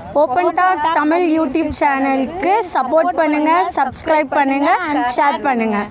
Open talk Tamil YouTube சேனலுக்கு support பண்ணுங்கள் subscribe பண்ணுங்கள் ஷேர் பண்ணுங்கள்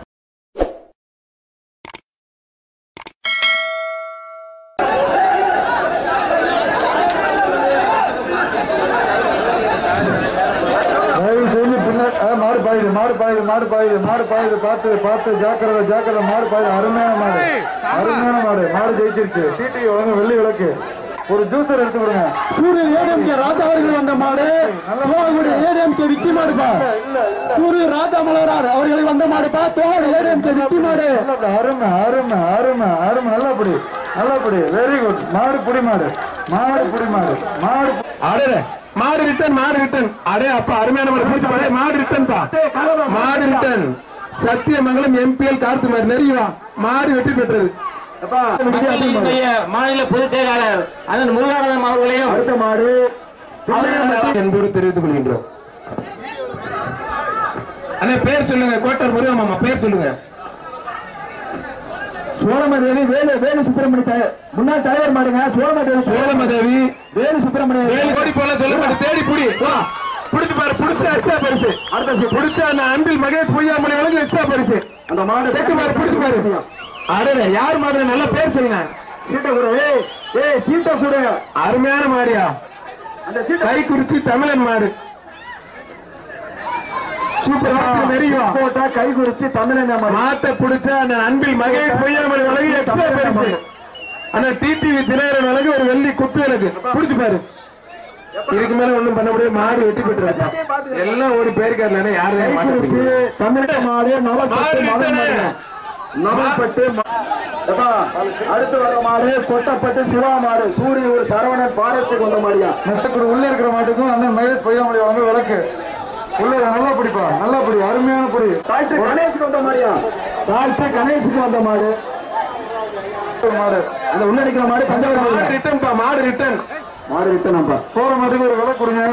தயவு செஞ்சு பின்னாடி ஆ, மாடு பாயுது மாடு பாயுது மாடு பாயுது மாடு பாயுது பார்த்து பார்த்து ஜாக்கிரதை ஜாக்கிரதை மாடு பாயுது அருமையான மாடு அருமையான மாடு மாடு ஜெயிச்சிருச்சு டிடி வழங்க வெள்ளி விளக்கு ஒரு ஜூசர் எடுத்து விடுங்க சூரியன் ஏடிஎம்கே ராஜா அவர்கள் வந்த மாடு தோககுடி ஏடிஎம்கே விக்கி மாடுப்பா இல்ல இல்ல சூரியன் ராஜா மலரார் அவர்கள் வந்த மாடுப்பா தோகடு ஏடிஎம்கே விக்கி மாடு நல்லபடி அருமை அருமை அருமை அருமை நல்லபடி நல்லபடி வெரி குட் மாடு புடி மாடு மாடு புடி மாடு மாடு பு- அடே மாடு ரிட்டன் மாடு ரிட்டன் அடே அப்பா அருமையான மாடு பிடிச்ச பாரு மாடு ரிட்டன் பா மாடு ரிட்டன் சத்தியமங்கலம் எம்பிஎல் கார்த்து மாதிரி நெறிவா மாடு வெற்றி பெற்றது அப்பா, மத்தியினுடைய மாநில பொதுச் செயலாளர் அண்ணன் முருகானந்தம் அவர்களையும் அடுத்த மாடு அவர்கள் என்பது தெரிவித்துக் கொள்கின்றோம் அண்ணே பேர் சொல்லுங்க கோட்டர் முருகமாமா பேர் சொல்லுங்க சோழமதேவி வேலு வேலு சுப்பிரமணிய தலை- முன்னாள் தலைவர் மாடுங்க சோழமதேவி சோழமதேவி வேலு சுப்பிரமணிய வேலு கோடி போல சொல்ல மாட்டேன் தேடி புடி வா புடிச்சு பாரு புடிச்சா எக்ஸ்ட்ரா பரிசு அடுத்த புடிச்சா அந்த அன்பில் மகேஷ் பொய்யாமலை வழங்கு எக்ஸ்ட்ரா பரிசு அந்த மாடு செக்கு பாரு புடிச்சு பாரு அடே யார் மாடு நல்ல பேர் சொல்லுங்க சீட்டை கூட ஏய் ஏய் சீட்டை கூட அருமையான மாடியா அந்த சீட்டை கை குறிச்சி தமிழன் மாடு சூப்பர் தெரியும் போட்டா கை குறிச்சு தமிழன் மாடு மாட்டை பிடிச்ச அந்த அன்பில் மகேஷ் பொய்யாமலை வழங்கி எக்ஸ்ட்ரா பரிசு ஆனா டிடிவி தினகரன் வழங்கி ஒரு வெள்ளி குத்து எனக்கு புடிச்சு பாரு இதுக்கு மேல ஒண்ணும் பண்ண முடியாது மாடு வெட்டி பெற்று எல்லாம் ஒரு பேருக்காரல யாரும் மாட்டு தமிழக மாடு நவல்பட்டு மாடு மதன் மாடு விட்டனே. நவல்பட்டு ம- எப்பா, அடுத்து வர மாடு கொட்டப்பட்டு சிவா மாடு சூரியூர் சரவணன் பாரஸ்டுக்கு வந்த மாடியா நெட்டக்குடி உள்ள இருக்கிற மாட்டுக்கும் அண்ணன் மகேஷ் பொய்யாமொழி வந்து விளக்கு உள்ள நல்லா பிடிப்பா நல்லா பிடி அருமையான பிடி டாக்டர் கணேஷுக்கு வந்த மாடியா டாக்டர் கணேஷுக்கு வந்த மாடு மாடு அந்த உள்ள இருக்கிற மாடு பஞ்சாபி மாடு ரிட்டன் பா மாடு ரிட்டன் மாடு விட்டனப்பா போற மாட்டுக்கு ஒரு விலை கொடுங்க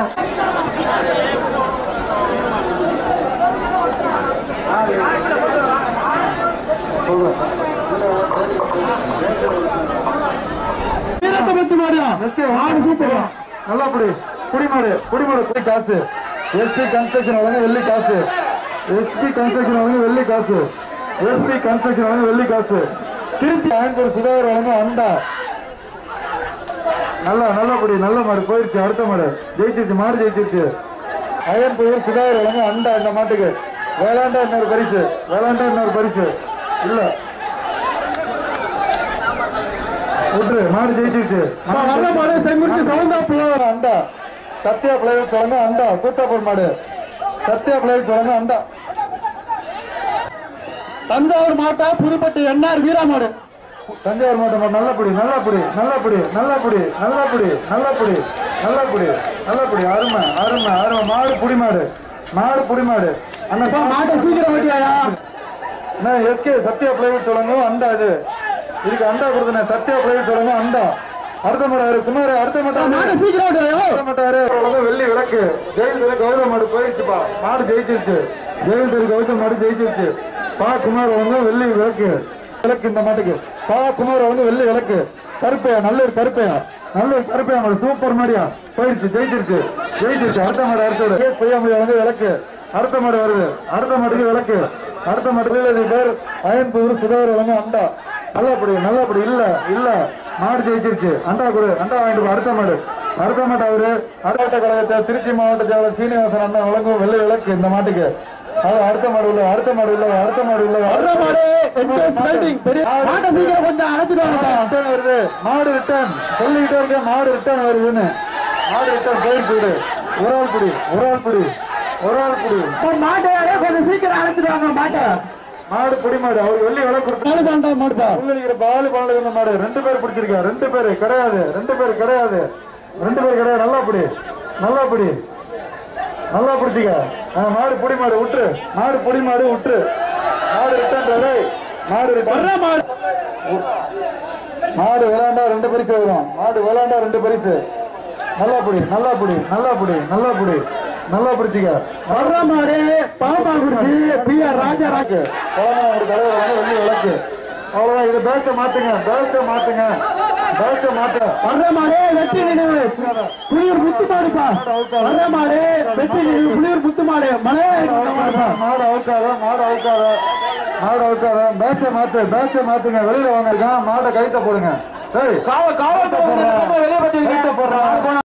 வீரத்தமிழ்த்து மாடியா மாடு சூப்பர் நல்லா புடி புடி மாடு புடி மாடு புடி காசு எஸ்பி கன்ஸ்ட்ரக்ஷன் வழங்க வெள்ளி காசு எஸ்பி கன்ஸ்ட்ரக்ஷன் வழங்க வெள்ளி காசு எஸ்பி கன்ஸ்ட்ரக்ஷன் வழங்க வெள்ளி காசு திருச்சி ஆயன்பூர் சுதாகர் வழங்க அண்டா நல்லா நல்ல புடி நல்ல மாடு போயிருச்சு அடுத்த மாடு ஜெயிச்சிருச்சு மாடு ஜெயிச்சிருச்சு அயன்புயர் சுதாகர் வழங்க அண்டா இந்த மாட்டுக்கு வேளாண்டா இன்னொரு பரிசு வேளாண்டா இன்னொரு பரிசு இல்ல விட்டுரு மாடு ஜெயிச்சிருச்சு நல்ல மாடு செங்குறிச்சி சவுந்தாப்புல அண்டா சத்யா பிளேயர் சொல்லுங்க அண்டா கூத்தாப்பூர் மாடு சத்யா பிளேயர் சொல்லுங்க அண்டா தஞ்சாவூர் மாவட்டம் புதுப்பட்டி என்ஆர் வீரா மாடு தஞ்சாவூர் மாவட்டம் மாடு நல்ல பிடி நல்ல பிடி நல்ல பிடி நல்ல பிடி நல்ல பிடி நல்ல பிடி நல்ல பிடி நல்ல பிடி அருமை அருமை அருமை மாடு புடி மாடு மாடு புடி மாடு அண்ணா மாட்டை சீக்கிரம் ஓட்டியாயா அண்ணா எஸ்கே சத்யா பிளேவுட் சொல்லுங்க அண்டா இது இதுக்கு அண்டா கொடுத்தேன் சத்யா பிளேவுட் சொல்லுங்க அண்டா அடுத்த மாடு குமார் அடுத்த மாட்டை மாட்டம் சீக்கிரம் ஓட்டியாயோ சொல்ல மாட்டாரு அவ்வளவுதான் வெள்ளி விளக்கு ஜெயில் தெரு கௌதம் மாடு போயிடுச்சுப்பா மாடு ஜெயிச்சிருச்சு ஜெயில் தெரு கௌதம் மாடு ஜெயிச்சிருச்சு பா குமார் வந்து வெள்ளி விளக்கு விளக்கு இந்த மாட்டுக்கு பா குமார் வந்து வெள்ளி விளக்கு கருப்பையா நல்லூர் கருப்பையா நல்லூர் கருப்பையா மாடு சூப்பர் மாடியா போயிடுச்சு ஜெயிச்சிருச்சு ஜெயிச்சிருச்சு அடுத்த மாடு அடுத்தது கேஸ் பொய்யாமொழி வந்து விளக்கு அடுத்த மாடு வருது அடுத்த மாட்டுக்கு விளக்கு அடுத்த மாட்டுக்கு இது பேர் அயன்புதூர் சுதாகர் வந்து அண்டா நல்லபடி நல்லபடி இல்ல இல்ல மாடு ஜெயிச்சிருச்சு அண்டா கொடு அண்டா வாங்கிட்டு போ, அடுத்த மாடு அடுத்த மாட்டு அவரு அடுத்த கழகத்தை திருச்சி மாவட்ட செயலர் சீனிவாசன் அண்ணா வழங்கும் வெள்ளை விளக்கு இந்த மாட்டுக்கு அது அடுத்த மாடு உள்ள அடுத்த மாடு உள்ள அடுத்த மாடு உள்ள அடுத்த மாடு என்கேஎஸ் வெல்டிங் பெரிய மாட்டை சீக்கிரம் கொஞ்சம் அழைச்சிட்டு வாங்கப்பா ரிட்டர்ன் வருது மாடு ரிட்டர்ன் சொல்லிக்கிட்டே இருக்கேன் மாடு ரிட்டர்ன் வருதுன்னு மாடு ரிட்டர்ன் போயிடுச்சு விடு ஒரு ஆள் புடி ஒரு ஆள் புடி ஒரு ஆள் புடி மாட்டை கொஞ்சம் சீக்கிரம் அழைச்சிட்டு வாங்க மாட்டை மாடு புடி மாடு அவர் வெள்ளி விலை கொடுத்து நாலு பாண்டா மாடுப்பா உள்ள இருக்கிற பாலு பாலு இருந்த மாடு ரெண்டு பேர் பிடிச்சிருக்கா ரெண்டு பேர் கிடையாது ரெண்டு பேர் கிடையாது ரெண்டு பேர் கிடையாது நல்லா பிடி நல்லா பிடி நல்லா பிடிச்சிக்க ஆ, மாடு புடி மாடு விட்டுரு மாடு புடி மாடு விட்டுரு மாடு ரிட்டர்ன் மாடு ரிட்டர்ன் மாடு மாடு விளையாண்டா ரெண்டு பரிசு வரும் மாடு விளையாண்டா ரெண்டு பரிசு நல்லா புடி நல்லா புடி நல்லா புடி நல்லா புடி நல்லா பிடிச்சிக்க வர்ற மாடு பாப்பா குறிச்சி பி ஆர் ராஜா ராஜு பழமா ஒரு தலைவர் வந்து வெள்ளி விளக்கு அவ்வளவுதான் இது பேல்ட்டை மாத்துங்க பேல்ட்டை மாத்துங்க பேட்ச மாட்ட வர்ற மாடு வெற்றி நினைவு புளியூர் முத்து மாடுப்பா வர்ற மாடு வெற்றி நினைவு புளியூர் முத்து மாடு மலையாள மாடுப்பா மாடு அவுக்காத மாடு அவுக்காத மாடு அவுக்காத பேட்ச மாத்து பேட்ச மாத்துங்க வெளியில வாங்க மாடை கைத்த போடுங்க சரி காவல் காவல் போடுறா. வெளியே பத்தி கைத்த போடுறா. போன